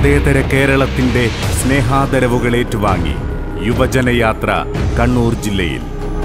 മതേതര കേരളത്തിന്റെ സ്നേഹാദരവുകൾ ഏറ്റുവാങ്ങി യുവജനയാത്ര കണ്ണൂർ ജില്ലയിൽ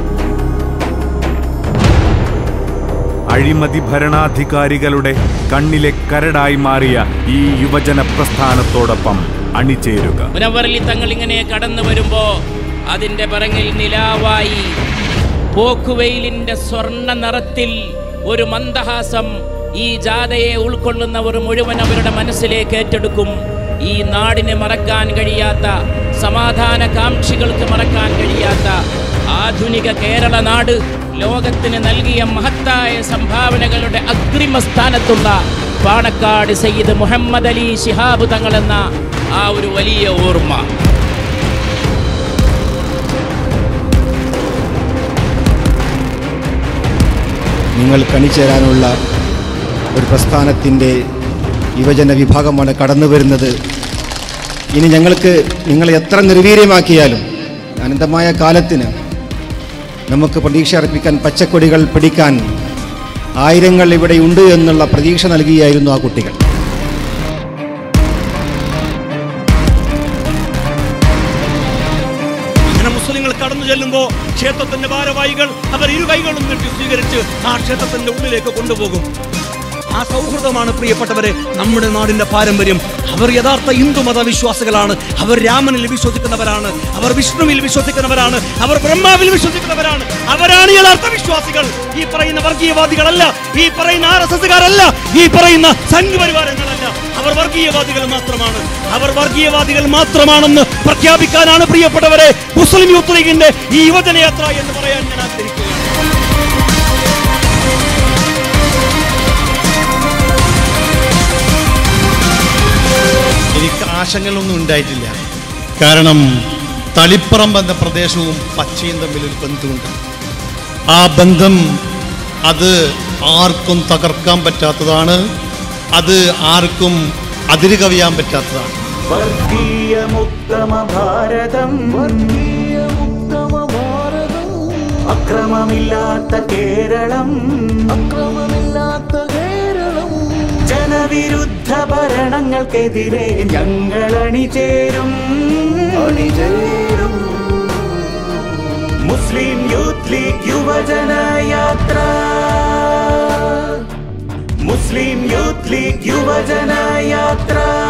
അഴിമതി ഭരണാധികാരികളുടെ കണ്ണിലെ കരടായി മാറിയ ഈ യുവജന പ്രസ്ഥാനത്തോടൊപ്പം അണിചേരുക മുനവറലി തങ്ങൾ ഇങ്ങനെ കടന്നു വരുമ്പോ അതിന്റെ പിറങ്ങിൽ നിലാവായി പോക്കുവെയിലിന്റെ സ്വർണ്ണ നിറത്തിൽ ഒരു മന്ദഹാസം ഈ ജാഥയെ ഉൾക്കൊള്ളുന്നവർ മുഴുവൻ അവരുടെ മനസ്സിലേക്ക് ഏറ്റെടുക്കും ഈ നാടിനെ മറക്കാൻ കഴിയാത്ത സമാധാന കാംക്ഷികൾക്ക് മറക്കാൻ കഴിയാത്ത ആധുനിക കേരള നാട് ലോകത്തിന് നൽകിയ മഹത്തായ സംഭാവനകളുടെ അഗ്രിമ സ്ഥാനത്തുള്ള പാണക്കാട് സയ്യിദ് മുഹമ്മദ് അലി ശിഹാബ് തങ്ങളെന്ന ആ ഒരു വലിയ ഓർമ്മ നിങ്ങൾ കണിചേരാനുള്ള ഒരു പ്രസ്ഥാനത്തിൻ്റെ യുവജന വിഭാഗമാണ് കടന്നു വരുന്നത് ഇനി ഞങ്ങൾക്ക് നിങ്ങളെ എത്ര നിർവീര്യമാക്കിയാലും അനന്തമായ കാലത്തിന് നമുക്ക് പ്രതീക്ഷ അർപ്പിക്കാൻ പച്ചക്കൊടികൾ പിടിക്കാൻ ആയിരങ്ങൾ ഇവിടെയുണ്ട് എന്നുള്ള പ്രതീക്ഷ നൽകിയായിരുന്നു ആ കുട്ടികൾ ഇങ്ങനെ മുസ്ലിങ്ങൾ കടന്നു ചെല്ലുമ്പോൾ ക്ഷേത്രത്തിന്റെ ഭാരവാഹികൾ അവർ ഇരു കൈകളും നീട്ടി സ്വീകരിച്ച് ആ ക്ഷേത്രത്തിന്റെ ഉള്ളിലേക്ക് കൊണ്ടുപോകും ആ സൗഹൃദമാണ് പ്രിയപ്പെട്ടവരെ നമ്മുടെ നാടിന്റെ പാരമ്പര്യം അവർ യഥാർത്ഥ ഹിന്ദു മത വിശ്വാസികളാണ് അവർ രാമനിൽ വിശ്വസിക്കുന്നവരാണ് അവർ വിഷ്ണുവിൽ വിശ്വസിക്കുന്നവരാണ് അവർ ബ്രഹ്മാവിൽ വിശ്വസിക്കുന്നവരാണ് അവരാണ് യഥാർത്ഥ വിശ്വാസികൾ ഈ പറയുന്ന വർഗീയവാദികളല്ല ഈ പറയുന്ന ആർ എസ് എസ്കാരല്ല ഈ പറയുന്ന സംഘപരിവാരങ്ങളല്ല അവർ വർഗീയവാദികൾ മാത്രമാണ് അവർ വർഗീയവാദികൾ മാത്രമാണെന്ന് പ്രഖ്യാപിക്കാനാണ് പ്രിയപ്പെട്ടവരെ മുസ്ലിം യൂത്ത് ലീഗിന്റെ ഈ യുവജനയാത്ര എന്ന് പറയാൻ ഞാൻ ആഗ്രഹിക്കുകയാണ് എനിക്ക് ആശങ്കകളൊന്നും ഉണ്ടായിട്ടില്ല കാരണം തളിപ്പറമ്പ് എന്ന പ്രദേശവും പച്ചയും തമ്മിൽ ഒരു ബന്ധമുണ്ട് ആ ബന്ധം അത് ആർക്കും തകർക്കാൻ പറ്റാത്തതാണ് അത് ആർക്കും അതിര് കവിയാൻ പറ്റാത്തതാണ് വർഗീയമുത്തമ ഭാരതം വർഗീയമുത്തമ ഭാരതം അക്രമമില്ലാത്ത കേരളം അക്രമമില്ലാത്ത കേരളം ജനവിരുദ്ധ ഭരണങ്ങൾക്കെതിരെ ഞങ്ങൾ അണിചേരും അണിചേരും മുസ്ലിം യൂത്ത് ലീഗ് യുവജന യാത്ര മുസ്ലിം യൂത്ത് ലീഗ് യുവജന യാത്ര